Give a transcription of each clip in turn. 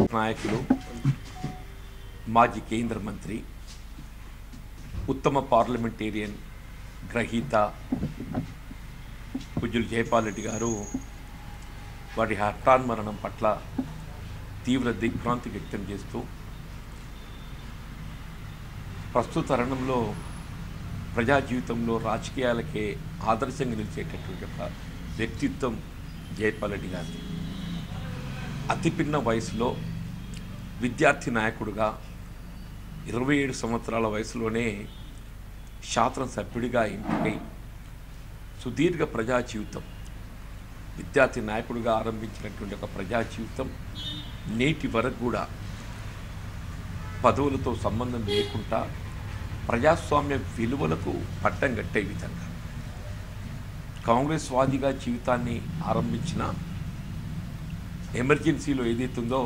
నాయకులు మాజీ కేంద్ర మంత్రి ఉత్తమ పార్లమెంటేరియన్ గ్రహీత పూజ్యులు జయపాల్ రెడ్డి గారు వారి హఠాన్మరణం పట్ల తీవ్ర దిగ్భ్రాంతి వ్యక్తం చేస్తూ ప్రస్తుత తరుణంలో ప్రజా జీవితంలో రాజకీయాలకే ఆదర్శంగా నిలిచేటటువంటి ఒక వ్యక్తిత్వం జయపాల్ రెడ్డి గారిది అతి పిన్న వయసులో విద్యార్థి నాయకుడుగా ఇరవై ఏడు సంవత్సరాల వయసులోనే శాసనసభ్యుడిగా ఎంపికై సుదీర్ఘ ప్రజా జీవితం విద్యార్థి నాయకుడిగా ఆరంభించినటువంటి ఒక ప్రజా జీవితం నేటి వరకు కూడా పదవులతో సంబంధం లేకుండా ప్రజాస్వామ్య విలువలకు పట్టం కట్టే విధంగా కాంగ్రెస్ వాదిగా జీవితాన్ని ఆరంభించిన ఎమర్జెన్సీలో ఏదైతుందో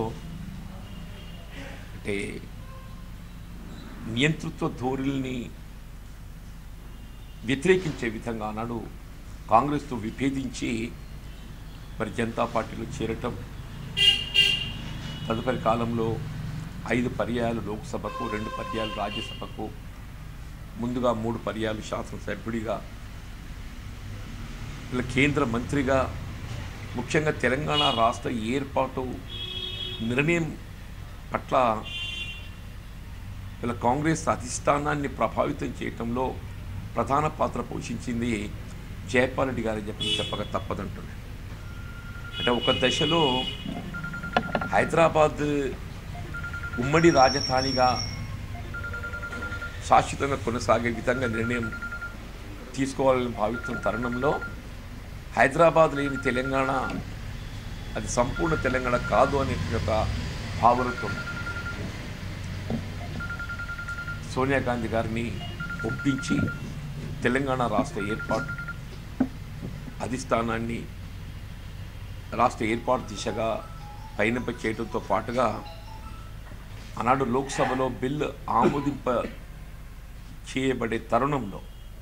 అంటే నియంతృత్వ ధోరణిని వ్యతిరేకించే విధంగా ఆనాడు కాంగ్రెస్తో విభేదించి మరి జనతా పార్టీలో చేరటం తదుపరి కాలంలో ఐదు పర్యాయాలు లోక్సభకు రెండు పర్యాయాలు రాజ్యసభకు ముందుగా మూడు పర్యాయాలు శాసనసభ్యుడిగా ఇలా కేంద్ర మంత్రిగా ముఖ్యంగా తెలంగాణ రాష్ట్ర ఏర్పాటు నిర్ణయం పట్ల ఇలా కాంగ్రెస్ అధిష్టానాన్ని ప్రభావితం చేయటంలో ప్రధాన పాత్ర పోషించింది జయపాల్ రెడ్డి గారని చెప్పి చెప్పక తప్పదంటున్నాను అంటే ఒక దశలో హైదరాబాద్ ఉమ్మడి రాజధానిగా శాశ్వతంగా కొనసాగే విధంగా నిర్ణయం తీసుకోవాలని భావిస్తున్న తరుణంలో హైదరాబాద్ లేని తెలంగాణ అది సంపూర్ణ తెలంగాణ కాదు అనే ఒక భావనతో సోనియా గాంధీ గారిని ఒప్పించి తెలంగాణ రాష్ట్ర ఏర్పాటు అధిష్టానాన్ని రాష్ట్ర ఏర్పాటు దిశగా పయనింప చేయడంతో పాటుగా ఆనాడు లోక్సభలో బిల్లు ఆమోదింప చేయబడే తరుణంలో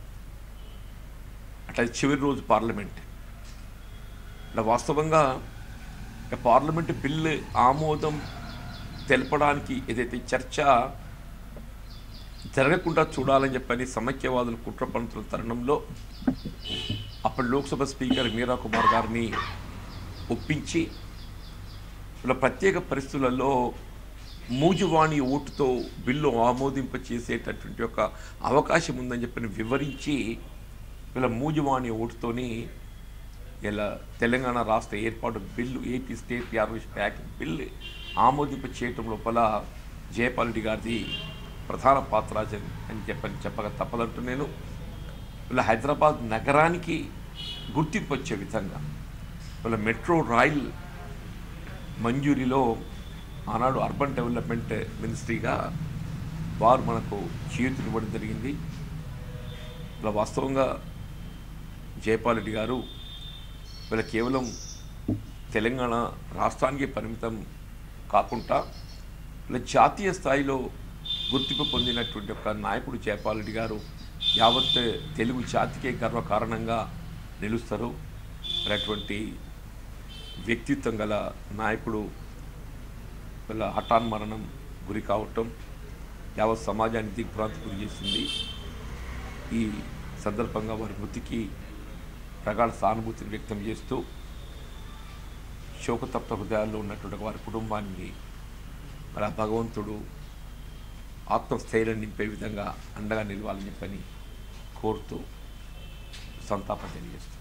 అట్లా చివరి రోజు పార్లమెంట్ అంటే వాస్తవంగా ఇక పార్లమెంట్ బిల్లు ఆమోదం తెలపడానికి ఏదైతే చర్చ జరగకుండా చూడాలని చెప్పని సమైక్యవాదులు కుట్ర పడుతున్న తరుణంలో అప్పటి లోక్సభ స్పీకర్ మీరా కుమార్ గారిని ఒప్పించి ఇలా ప్రత్యేక పరిస్థితులలో మూజువాణి ఓటుతో బిల్లు ఆమోదింప చేసేటటువంటి ఒక అవకాశం ఉందని చెప్పని వివరించి ఇలా మూజువాణి ఓటుతోని ఇలా తెలంగాణ రాష్ట్ర ఏర్పాటు బిల్లు ఏపీ స్టేట్ యార్వేషన్ యాక్ట్ బిల్లు ఆమోదింప చేయటం లోపల జయపాల్ రెడ్డి గారిది ప్రధాన పాత్ర అని చెప్పని చెప్పక తప్పదంటూ నేను ఇలా హైదరాబాద్ నగరానికి గుర్తింపు వచ్చే విధంగా ఇలా మెట్రో రైల్ మంజూరీలో ఆనాడు అర్బన్ డెవలప్మెంట్ మినిస్ట్రీగా వారు మనకు చేతునివ్వడం జరిగింది ఇలా వాస్తవంగా జయపాల్ రెడ్డి గారు వీళ్ళ కేవలం తెలంగాణ రాష్ట్రానికి పరిమితం కాకుండా ఇలా జాతీయ స్థాయిలో గుర్తింపు పొందినటువంటి ఒక నాయకుడు జయపాల్ రెడ్డి గారు యావత్ తెలుగు జాతికే గర్వకారణంగా నిలుస్తారు మరి అటువంటి వ్యక్తిత్వం గల నాయకుడు వీళ్ళ హఠాన్ మరణం గురి కావటం యావత్ సమాజాన్ని దిగ్భ్రాంతి గురి చేసింది ఈ సందర్భంగా వారి మృతికి ప్రగాఢ సానుభూతిని వ్యక్తం చేస్తూ శోకతప్త హృదయాల్లో ఉన్నటువంటి వారి కుటుంబాన్ని మరి ఆ భగవంతుడు ఆత్మస్థైర్యం నింపే విధంగా అండగా నిలవాలని చెప్పని కోరుతూ సంతాపం తెలియజేస్తాను